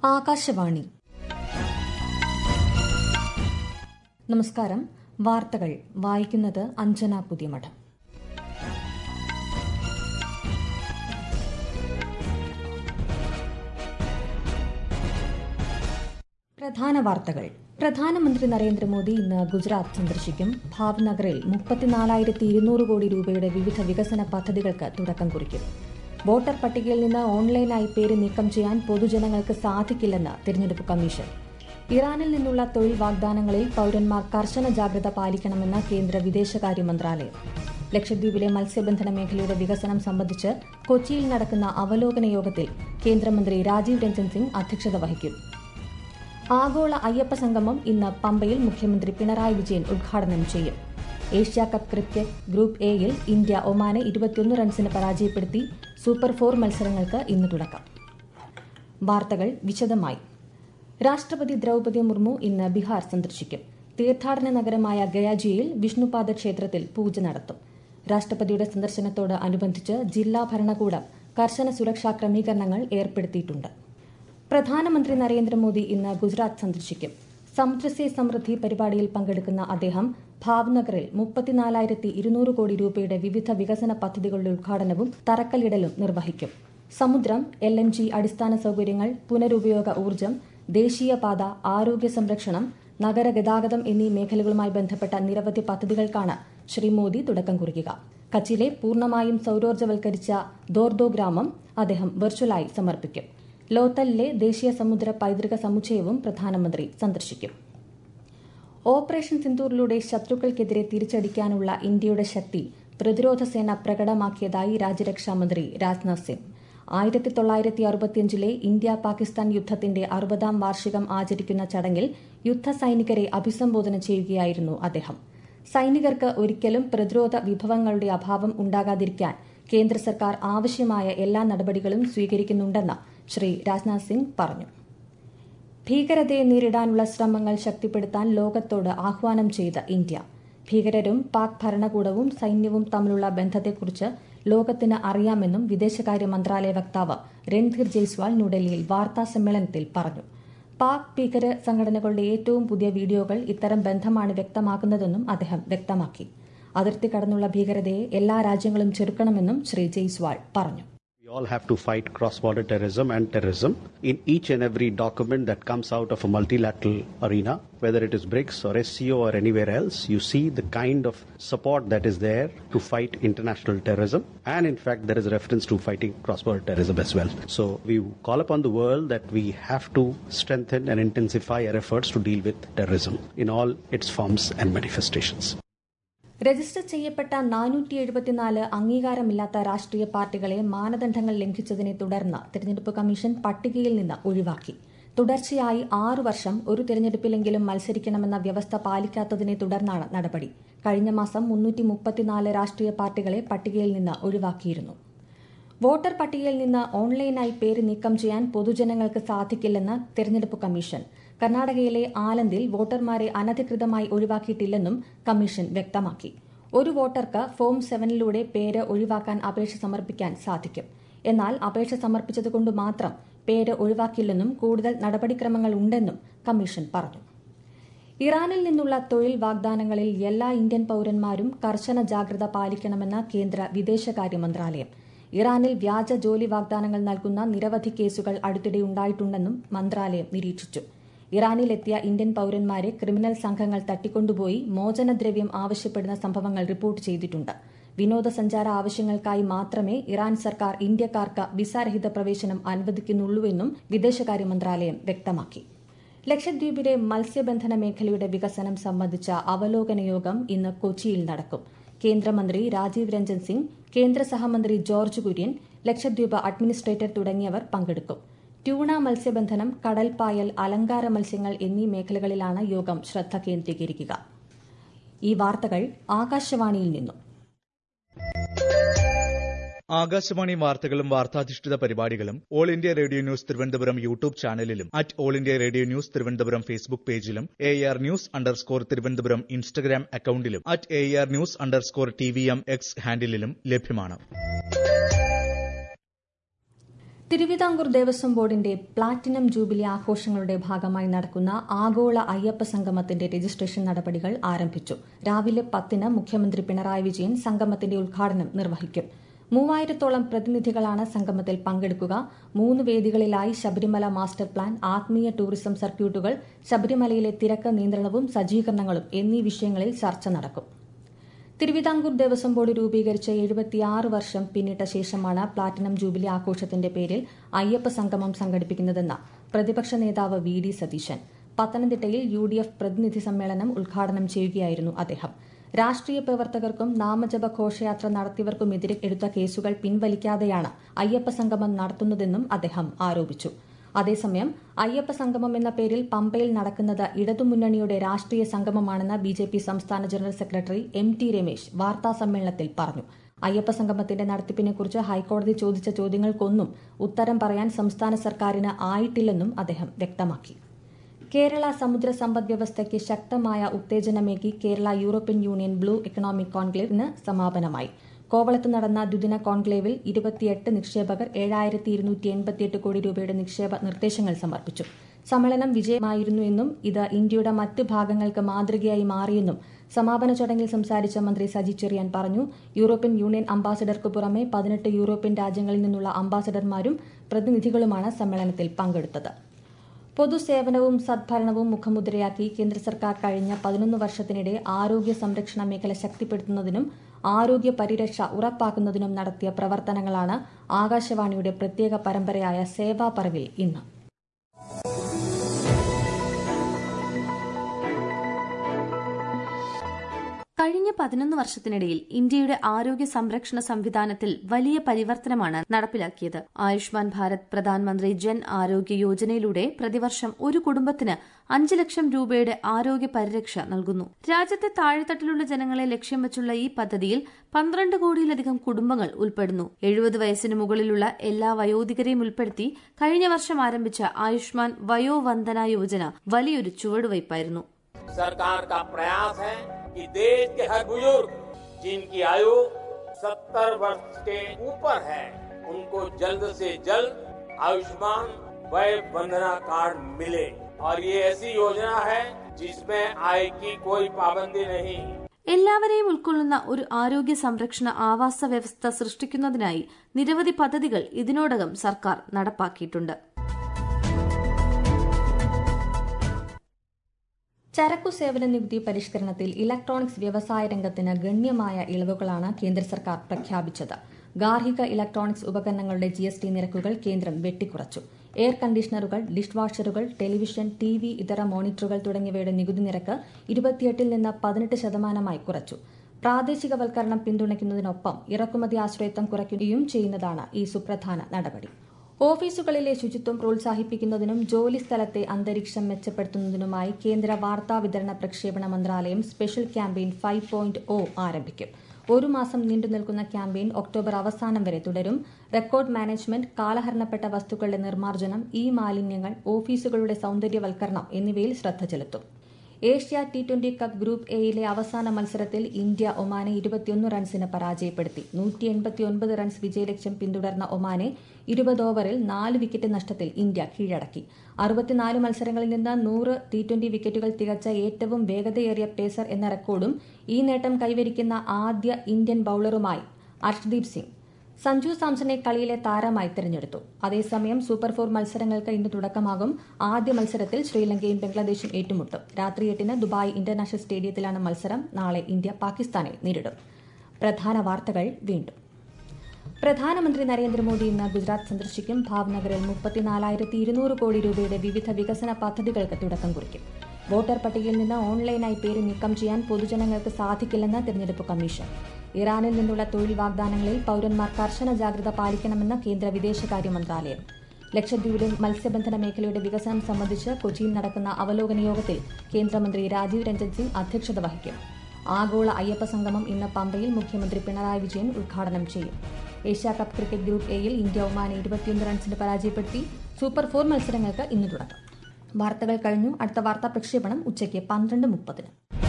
ആകാശവാണി നമസ്കാരം വാർത്തകൾ വായിക്കുന്നത് അഞ്ജന പുതിയമഠം പ്രധാന വാർത്തകൾ പ്രധാനമന്ത്രി നരേന്ദ്രമോദി ഇന്ന് ഗുജറാത്ത് സന്ദർശിക്കും ഭാവ്നഗറിൽ മുപ്പത്തിനാലായിരത്തി ഇരുന്നൂറ് കോടി രൂപയുടെ വിവിധ വികസന പദ്ധതികൾക്ക് തുടക്കം കുറിക്കും വോട്ടർ പട്ടികയിൽ നിന്ന് ഓൺലൈനായി പേര് നീക്കം ചെയ്യാൻ പൊതുജനങ്ങൾക്ക് സാധിക്കില്ലെന്ന് തിരഞ്ഞെടുപ്പ് കമ്മീഷൻ ഇറാനിൽ നിന്നുള്ള തൊഴിൽ വാഗ്ദാനങ്ങളിൽ പൌരന്മാർ കർശന ജാഗ്രത പാലിക്കണമെന്ന് കേന്ദ്ര വിദേശകാര്യ മന്ത്രാലയം ലക്ഷദ്വീപിലെ മത്സ്യബന്ധന മേഖലയുടെ വികസനം സംബന്ധിച്ച് കൊച്ചിയിൽ നടക്കുന്ന അവലോകന യോഗത്തിൽ കേന്ദ്രമന്ത്രി രാജീവ് രഞ്ജൻ സിംഗ് അധ്യക്ഷത വഹിക്കും ആഗോള അയ്യപ്പ സംഗമം ഇന്ന് പമ്പയിൽ മുഖ്യമന്ത്രി പിണറായി വിജയൻ ഉദ്ഘാടനം ചെയ്യും ഏഷ്യ കപ്പ് ക്രിക്കറ്റ് ഗ്രൂപ്പ് എയിൽ ഇന്ത്യ ഒമാനെ ഇരുപത്തിയൊന്ന് റൺസിന് പരാജയപ്പെടുത്തി സൂപ്പർ ഫോർ മത്സരങ്ങൾക്ക് ഇന്ന് തുടക്കം വാർത്തകൾ വിശദമായി രാഷ്ട്രപതി ദ്രൌപദി മുർമു ഇന്ന് ബീഹാർ സന്ദർശിക്കും തീർത്ഥാടന നഗരമായ ഗയാജിയിൽ വിഷ്ണുപാദ ക്ഷേത്രത്തിൽ പൂജ നടത്തും രാഷ്ട്രപതിയുടെ സന്ദർശനത്തോട് അനുബന്ധിച്ച് ജില്ലാ ഭരണകൂടം കർശന സുരക്ഷാ ക്രമീകരണങ്ങൾ ഏർപ്പെടുത്തിയിട്ടുണ്ട് പ്രധാനമന്ത്രി നരേന്ദ്രമോദി ഇന്ന് ഗുജറാത്ത് സന്ദർശിക്കും സമുദ്രസേ സമൃദ്ധി പരിപാടിയിൽ പങ്കെടുക്കുന്ന അദ്ദേഹം ഭാവ്നഗറിൽ മുപ്പത്തിനാലായിരത്തി ഇരുന്നൂറ് കോടി രൂപയുടെ വിവിധ വികസന പദ്ധതികളുടെ ഉദ്ഘാടനവും തറക്കല്ലിടലും നിർവഹിക്കും സമുദ്രം എൽ എൻ ജി അടിസ്ഥാന സൌകര്യങ്ങൾ പുനരുപയോഗ ഊർജ്ജം ദേശീയപാത ആരോഗ്യ സംരക്ഷണം നഗരഗതാഗതം എന്നീ മേഖലകളുമായി ബന്ധപ്പെട്ട നിരവധി പദ്ധതികൾക്കാണ് ശ്രീ മോദി തുടക്കം കുറിക്കുക കച്ചിലെ പൂർണ്ണമായും സൌരോർജ്ജവൽക്കരിച്ച ദോർദോ ഗ്രാമം അദ്ദേഹം വെർച്വലായി സമർപ്പിക്കും ലോത്തലിലെ ദേശീയ സമുദ്ര പൈതൃക സമുച്ചയവും പ്രധാനമന്ത്രി സന്ദർശിക്കും ഓപ്പറേഷൻ സിന്ദൂറിലൂടെ ശത്രുക്കൾക്കെതിരെ തിരിച്ചടിക്കാനുള്ള ഇന്ത്യയുടെ ശക്തി പ്രതിരോധ സേന പ്രകടമാക്കിയതായി രാജ്യരക്ഷാമന്ത്രി രാജ്നാഥ് സിംഗ് ആയിരത്തി തൊള്ളായിരത്തി അറുപത്തിയഞ്ചിലെ ഇന്ത്യ പാകിസ്ഥാൻ യുദ്ധത്തിന്റെ അറുപതാം വാർഷികം ആചരിക്കുന്ന ചടങ്ങിൽ യുദ്ധ സൈനികരെ അഭിസംബോധന ചെയ്യുകയായിരുന്നു അദ്ദേഹം സൈനികർക്ക് ഒരിക്കലും പ്രതിരോധ വിഭവങ്ങളുടെ അഭാവം ഉണ്ടാകാതിരിക്കാൻ കേന്ദ്ര സർക്കാർ ആവശ്യമായ എല്ലാ നടപടികളും സ്വീകരിക്കുന്നുണ്ടെന്ന് ശ്രീ രാജ്നാഥ് സിംഗ് പറഞ്ഞു ഭീകരതയെ നേരിടാനുള്ള ശ്രമങ്ങൾ ശക്തിപ്പെടുത്താൻ ലോകത്തോട് ആഹ്വാനം ചെയ്ത ഇന്ത്യ ഭീകരരും പാക് ഭരണകൂടവും സൈന്യവും തമ്മിലുള്ള ബന്ധത്തെക്കുറിച്ച് ലോകത്തിന് അറിയാമെന്നും വിദേശകാര്യ മന്ത്രാലയ വക്താവ് രൺധീർ ജയ്സ്വാൾ ന്യൂഡൽഹിയിൽ വാർത്താ സമ്മേളനത്തിൽ പറഞ്ഞു പാക് ഭീകര സംഘടനകളുടെ ഏറ്റവും പുതിയ വീഡിയോകൾ ഇത്തരം ബന്ധമാണ് വ്യക്തമാക്കുന്നതെന്നും അദ്ദേഹം വ്യക്തമാക്കി അതിർത്തി കടന്നുള്ള ഭീകരതയെ എല്ലാ രാജ്യങ്ങളും ചെറുക്കണമെന്നും ശ്രീ ജയ്സ്വാൾ പറഞ്ഞു We all have to fight cross border terrorism and terrorism. In each and every document that comes out of a multilateral arena, whether it is BRICS or SCO or anywhere else, you see the kind of support that is there to fight international terrorism. And in fact, there is reference to fighting cross border terrorism as well. So we call upon the world that we have to strengthen and intensify our efforts to deal with terrorism in all its forms and manifestations. Register ചെയ്യപ്പെട്ട നാനൂറ്റി എഴുപത്തിനാല് അംഗീകാരമില്ലാത്ത രാഷ്ട്രീയ പാർട്ടികളെ മാനദണ്ഡങ്ങൾ ലംഘിച്ചതിനെ തുടർന്ന് തിരഞ്ഞെടുപ്പ് commission പട്ടികയിൽ നിന്ന് ഒഴിവാക്കി തുടർച്ചയായി ആറു വർഷം ഒരു തിരഞ്ഞെടുപ്പിലെങ്കിലും മത്സരിക്കണമെന്ന വ്യവസ്ഥ പാലിക്കാത്തതിനെ തുടർന്നാണ് നടപടി കഴിഞ്ഞ മാസം മുന്നൂറ്റി മുപ്പത്തിനാല് രാഷ്ട്രീയ പാർട്ടികളെ പട്ടികയിൽ നിന്ന് ഒഴിവാക്കിയിരുന്നു വോട്ടർ പട്ടികയിൽ നിന്ന് ഓൺലൈനായി പേര് നീക്കം ചെയ്യാൻ പൊതുജനങ്ങൾക്ക് സാധിക്കില്ലെന്ന് തിരഞ്ഞെടുപ്പ് കമ്മീഷൻ കർണാടകയിലെ ആലന്ദിൽ വോട്ടർമാരെ അനധികൃതമായി ഒഴിവാക്കിയിട്ടില്ലെന്നും കമ്മീഷൻ വ്യക്തമാക്കി ഒരു വോട്ടർക്ക് ഫോം സെവനിലൂടെ പേര് ഒഴിവാക്കാൻ അപേക്ഷ സമർപ്പിക്കാൻ സാധിക്കും എന്നാൽ അപേക്ഷ സമർപ്പിച്ചതുകൊണ്ട് മാത്രം പേര് ഒഴിവാക്കില്ലെന്നും കൂടുതൽ നടപടിക്രമങ്ങൾ ഉണ്ടെന്നും കമ്മീഷൻ പറഞ്ഞു ഇറാനിൽ നിന്നുള്ള തൊഴിൽ വാഗ്ദാനങ്ങളിൽ എല്ലാ ഇന്ത്യൻ പൌരന്മാരും കർശന ജാഗ്രത പാലിക്കണമെന്ന് കേന്ദ്ര വിദേശകാര്യ മന്ത്രാലയം ഇറാനിൽ വ്യാജ ജോലി വാഗ്ദാനങ്ങൾ നൽകുന്ന നിരവധി കേസുകൾ അടുത്തിടെ ഉണ്ടായിട്ടുണ്ടെന്നും മന്ത്രാലയം നിരീക്ഷിച്ചു ഇറാനിലെത്തിയ ഇന്ത്യൻ പൌരന്മാരെ ക്രിമിനൽ സംഘങ്ങൾ തട്ടിക്കൊണ്ടുപോയി മോചനദ്രവ്യം ആവശ്യപ്പെടുന്ന സംഭവങ്ങൾ റിപ്പോർട്ട് ചെയ്തിട്ടുണ്ട് വിനോദസഞ്ചാര ആവശ്യങ്ങൾക്കായി മാത്രമേ ഇറാൻ സർക്കാർ ഇന്ത്യക്കാർക്ക് വിസാരഹിത പ്രവേശനം അനുവദിക്കുന്നുള്ളൂവെന്നും വിദേശകാര്യ മന്ത്രാലയം വ്യക്തമാക്കി ലക്ഷദ്വീപിലെ മത്സ്യബന്ധന മേഖലയുടെ വികസനം സംബന്ധിച്ച അവലോകന യോഗം ഇന്ന് കൊച്ചിയിൽ നടക്കും കേന്ദ്രമന്ത്രി രാജീവ് രഞ്ജൻ സിംഗ് കേന്ദ്ര സഹമന്ത്രി ജോർജ് കുര്യൻ ലക്ഷദ്വീപ് അഡ്മിനിസ്ട്രേറ്റർ തുടങ്ങിയവർ പങ്കെടുക്കും ട്യൂണ മത്സ്യബന്ധനം കടൽപ്പായൽ അലങ്കാര മത്സ്യങ്ങൾ എന്നീ മേഖലകളിലാണ് യോഗം ശ്രദ്ധ കേന്ദ്രീകരിക്കുക ഈ വാർത്തകൾ ആകാശവാണിയിൽ നിന്നും ആകാശവാണി വാർത്തകളും വാർത്താധിഷ്ഠിത പരിപാടികളും all India radio news Thiruvananthapuram YouTube ചാനലിലും at all India radio news Thiruvananthapuram Facebook പേജിലും A R news underscore Thiruvananthapuram Instagram അക്കൌണ്ടിലും at A R news underscore T V M X ഹാൻഡിലും ലഭ്യമാണ് തിരുവിതാംകൂർ ദേവസ്വം ബോർഡിന്റെ പ്ലാറ്റിനം ജൂബിലി ആഘോഷങ്ങളുടെ ഭാഗമായി നടക്കുന്ന ആഗോള അയ്യപ്പ സംഗമത്തിന്റെ രജിസ്ട്രേഷൻ നടപടികൾ ആരംഭിച്ചു രാവിലെ പത്തിന് മുഖ്യമന്ത്രി പിണറായി വിജയൻ സംഗമത്തിന്റെ ഉദ്ഘാടനം നിർവഹിക്കും മൂവായിരത്തോളം പ്രതിനിധികളാണ് സംഗമത്തിൽ പങ്കെടുക്കുക മൂന്ന് വേദികളിലായി ശബരിമല മാസ്റ്റർ പ്ലാൻ ആത്മീയ ടൂറിസം സർക്യൂട്ടുകൾ ശബരിമലയിലെ തിരക്ക് നിയന്ത്രണവും സജ്ജീകരണങ്ങളും എന്നീ വിഷയങ്ങളിൽ ചർച്ച നടക്കും തിരുവിതാംകൂർ ദേവസ്വം ബോർഡ് രൂപീകരിച്ച് എഴുപത്തിയാറ് വർഷം പിന്നിട്ട ശേഷമാണ് പ്ലാറ്റിനം ജൂബിലി ആഘോഷത്തിന്റെ പേരിൽ അയ്യപ്പ സംഗമം സംഘടിപ്പിക്കുന്നതെന്ന് പ്രതിപക്ഷ നേതാവ് വി ഡി സതീശൻ പത്തനംതിട്ടയിൽ യു ഡി എഫ് പ്രതിനിധി സമ്മേളനം ഉദ്ഘാടനം ചെയ്യുകയായിരുന്നു അദ്ദേഹം രാഷ്ട്രീയ പ്രവർത്തകർക്കും നാമജപ ഘോഷയാത്ര നടത്തിയവർക്കുമെതിരെ എടുത്ത കേസുകൾ പിൻവലിക്കാതെയാണ് അയ്യപ്പ സംഗമം നടത്തുന്നതെന്നും അദ്ദേഹം ആരോപിച്ചു അതേസമയം അയ്യപ്പ സംഗമം എന്ന പേരിൽ പമ്പയിൽ നടക്കുന്നത് ഇടതുമുന്നണിയുടെ രാഷ്ട്രീയ സംഗമമാണെന്ന് ബി ജെ പി സംസ്ഥാന general secretary M T Ramesh വാർത്താസമ്മേളനത്തിൽ പറഞ്ഞു അയ്യപ്പ സംഗമത്തിന്റെ നടത്തിപ്പിനെക്കുറിച്ച് ഹൈക്കോടതി ചോദിച്ച ചോദ്യങ്ങൾക്കൊന്നും ഉത്തരം പറയാൻ സംസ്ഥാന സർക്കാരിന് ആയിട്ടില്ലെന്നും അദ്ദേഹം വ്യക്തമാക്കി കേരള സമുദ്ര സമ്പദ് വ്യവസ്ഥയ്ക്ക് ശക്തമായ ഉത്തേജനമേകി Kerala European Union blue economic കോൺക്ലേവിന് സമാപനമായി കോവളത്ത് നടന്ന ദ്വിദിന കോൺക്ലേവിൽ ഇരുപത്തിയെട്ട് നിക്ഷേപകർ ഏഴായിരത്തി ഇരുന്നൂറ്റി എൺപത്തിയെട്ട് കോടി രൂപയുടെ നിക്ഷേപ നിർദ്ദേശങ്ങൾ സമർപ്പിച്ചു സമ്മേളനം വിജയമായിരുന്നു എന്നും ഇത് ഇന്ത്യയുടെ മറ്റ് ഭാഗങ്ങൾക്ക് മാതൃകയായി മാറിയെന്നും സമാപന ചടങ്ങിൽ സംസാരിച്ച മന്ത്രി സജി ചെറിയാൻ പറഞ്ഞു യൂറോപ്യൻ യൂണിയൻ അംബാസഡർക്ക് പുറമെ പതിനെട്ട് യൂറോപ്യൻ രാജ്യങ്ങളിൽ നിന്നുള്ള അംബാസഡർമാരും പ്രതിനിധികളുമാണ് സമ്മേളനത്തിൽ പങ്കെടുത്തത് പൊതുസേവനവും സദ്ഭരണവും മുഖമുദ്രയാക്കി കേന്ദ്ര സർക്കാർ കഴിഞ്ഞ പതിനൊന്ന് വർഷത്തിനിടെ ആരോഗ്യ സംരക്ഷണ മേഖല ശക്തിപ്പെടുത്തുന്നതിനും ആരോഗ്യ പരിരക്ഷ ഉറപ്പാക്കുന്നതിനും നടത്തിയ പ്രവർത്തനങ്ങളാണ് ആകാശവാണിയുടെ പ്രത്യേക പരമ്പരയായ സേവാ പറവിൽ ഇന്ന് കഴിഞ്ഞ പതിനൊന്ന് വർഷത്തിനിടയിൽ ഇന്ത്യയുടെ ആരോഗ്യ സംരക്ഷണ സംവിധാനത്തിൽ വലിയ പരിവർത്തനമാണ് നടപ്പിലാക്കിയത് ആയുഷ്മാൻ ഭാരത് പ്രധാനമന്ത്രി ജൻ ആരോഗ്യ യോജനയിലൂടെ പ്രതിവർഷം ഒരു കുടുംബത്തിന് അഞ്ച് ലക്ഷം രൂപയുടെ ആരോഗ്യ പരിരക്ഷ നൽകുന്നു രാജ്യത്തെ താഴെത്തട്ടിലുള്ള ജനങ്ങളെ ലക്ഷ്യം വെച്ചുള്ള ഈ പദ്ധതിയിൽ പന്ത്രണ്ട് കോടിയിലധികം കുടുംബങ്ങൾ ഉൾപ്പെടുന്നു എഴുപത് വയസ്സിന് മുകളിലുള്ള എല്ലാ വയോധികരെയും ഉൾപ്പെടുത്തി കഴിഞ്ഞ വർഷം ആരംഭിച്ച ആയുഷ്മാൻ വയോവന്ദന യോജന വലിയൊരു ചുവടുവയ്പായിരുന്നു सरकार का प्रयास है कि देश के हर बुजुर्ग जिनकी आयु 70 वर्ष के ऊपर है उनको जल्द से जल्द आयुष्मान वय वंदना कार्ड मिले और ये ऐसी योजना है जिसमें आय की कोई पाबंदी नहीं എല്ലാവരെയും ഉൾക്കൊള്ളുന്ന ഒരു ആരോഗ്യ സംരക്ഷണ ആവാസ വ്യവസ്ഥ സൃഷ്ടിക്കുന്നതിനായി നിരവധി പദ്ധതികൾ ഇതിനോടകം സർക്കാർ നടപ്പാക്കിയിട്ടുണ്ട് ചരക്കു സേവന നികുതി പരിഷ്കരണത്തിൽ ഇലക്ട്രോണിക്സ് വ്യവസായ രംഗത്തിന് ഗണ്യമായ ഇളവുകളാണ് കേന്ദ്ര സർക്കാർ പ്രഖ്യാപിച്ചത് ഗാർഹിക ഇലക്ട്രോണിക്സ് ഉപകരണങ്ങളുടെ ജി എസ് ടി നിരക്കുകൾ കേന്ദ്രം വെട്ടിക്കുറച്ചു എയർ കണ്ടീഷണറുകൾ ഡിഷ് വാഷറുകൾ ടെലിവിഷൻ ടി വി ഇതര മോണിറ്ററുകൾ തുടങ്ങിയവയുടെ നികുതി നിരക്ക് ഇരുപത്തിയെട്ടിൽ നിന്ന് പതിനെട്ട് ശതമാനമായി കുറച്ചു പ്രാദേശികവൽക്കരണം പിന്തുണയ്ക്കുന്നതിനൊപ്പം ഇറക്കുമതി ആശ്രയത്വം കുറയ്ക്കുകയും ചെയ്യുന്നതാണ് ഈ സുപ്രധാന നടപടി ഓഫീസുകളിലെ ശുചിത്വം പ്രോത്സാഹിപ്പിക്കുന്നതിനും ജോലിസ്ഥലത്തെ അന്തരീക്ഷം മെച്ചപ്പെടുത്തുന്നതിനുമായി കേന്ദ്ര വാർത്താ വിതരണ പ്രക്ഷേപണ മന്ത്രാലയം special campaign five point O ആരംഭിക്കും ഒരു മാസം നീണ്ടുനിൽക്കുന്ന ക്യാമ്പയിൻ ഒക്ടോബർ അവസാനം വരെ തുടരും റെക്കോർഡ് മാനേജ്മെന്റ് കാലഹരണപ്പെട്ട വസ്തുക്കളുടെ നിർമ്മാർജ്ജനം ഇ മാലിന്യങ്ങൾ ഓഫീസുകളുടെ സൌന്ദര്യവൽക്കരണം എന്നിവയിൽ ശ്രദ്ധ ചെലുത്തും Asia T twenty cup group എയിലെ അവസാന മത്സരത്തിൽ ഇന്ത്യ ഒമാനെ ഇരുപത്തിയൊന്ന് റൺസിന് പരാജയപ്പെടുത്തി നൂറ്റി എൺപത്തിയൊൻപത് റൺസ് വിജയലക്ഷ്യം പിന്തുടർന്ന ഒമാനെ ഇരുപത് ഓവറിൽ നാല് വിക്കറ്റ് നഷ്ടത്തിൽ ഇന്ത്യ കീഴടക്കി അറുപത്തിനാല് മത്സരങ്ങളിൽ നിന്ന് നൂറ് ടി ട്വന്റി വിക്കറ്റുകൾ തികച്ച ഏറ്റവും വേഗതയേറിയ പേസർ എന്ന റെക്കോർഡും ഈ നേട്ടം കൈവരിക്കുന്ന ആദ്യ ഇന്ത്യൻ ബൌളറുമായി അർഷ്ദീപ് സിംഗ് സഞ്ജു സാംസണെ കളിയിലെ താരമായി തിരഞ്ഞെടുത്തു അതേസമയം സൂപ്പർ ഫോർ മത്സരങ്ങൾക്ക് ഇന്ന് തുടക്കമാകും ആദ്യ മത്സരത്തിൽ ശ്രീലങ്കയും ബംഗ്ലാദേശും ഏറ്റുമുട്ടും രാത്രി എട്ടിന് ദുബായ് ഇന്റർനാഷണൽ സ്റ്റേഡിയത്തിലാണ് മത്സരം നാളെ ഇന്ത്യ പാകിസ്ഥാനെ നേരിടും പ്രധാന വാർത്തകൾ വീണ്ടും പ്രധാനമന്ത്രി നരേന്ദ്രമോദി ഇന്ന് ഗുജറാത്ത് സന്ദർശിക്കും ഭാവ്നഗറിൽ മുപ്പത്തിനാലായിരത്തി ഇരുന്നൂറ് കോടി രൂപയുടെ വിവിധ വികസന പദ്ധതികൾക്ക് തുടക്കം കുറിക്കും വോട്ടർ പട്ടികയിൽ നിന്ന് ഓൺലൈനായി പേര് നീക്കം ചെയ്യാൻ പൊതുജനങ്ങൾക്ക് സാധിക്കില്ലെന്ന് തെരഞ്ഞെടുപ്പ് കമ്മീഷൻ ഇറാനിൽ നിന്നുള്ള തൊഴിൽ വാഗ്ദാനങ്ങളിൽ പൌരന്മാർ കർശന ജാഗ്രത പാലിക്കണമെന്ന് കേന്ദ്ര വിദേശകാര്യ മന്ത്രാലയം ലക്ഷദ്വീപിലെ മത്സ്യബന്ധന മേഖലയുടെ വികസനം സംബന്ധിച്ച് കൊച്ചിയിൽ നടക്കുന്ന അവലോകന യോഗത്തിൽ കേന്ദ്രമന്ത്രി രാജീവ് രഞ്ജൻ സിംഗ് അധ്യക്ഷത വഹിക്കും ആഗോള അയ്യപ്പ സംഗമം ഇന്ന് പമ്പയിൽ മുഖ്യമന്ത്രി പിണറായി വിജയൻ ഉദ്ഘാടനം ചെയ്യും ഏഷ്യാ കപ്പ് ക്രിക്കറ്റ് ഗ്രൂപ്പ് എയിൽ ഇന്ത്യ ഒമാനെ ഇരുപത്തിയൊന്ന് റൺസിന് പരാജയപ്പെടുത്തി സൂപ്പർ ഫോർ മത്സരങ്ങൾക്ക് ഇന്ന് തുടക്കം വാർത്തകൾ കഴിഞ്ഞു അടുത്ത വാർത്താ പ്രക്ഷേപണം ഉച്ചയ്ക്ക് പന്ത്രണ്ട് മുപ്പതിന്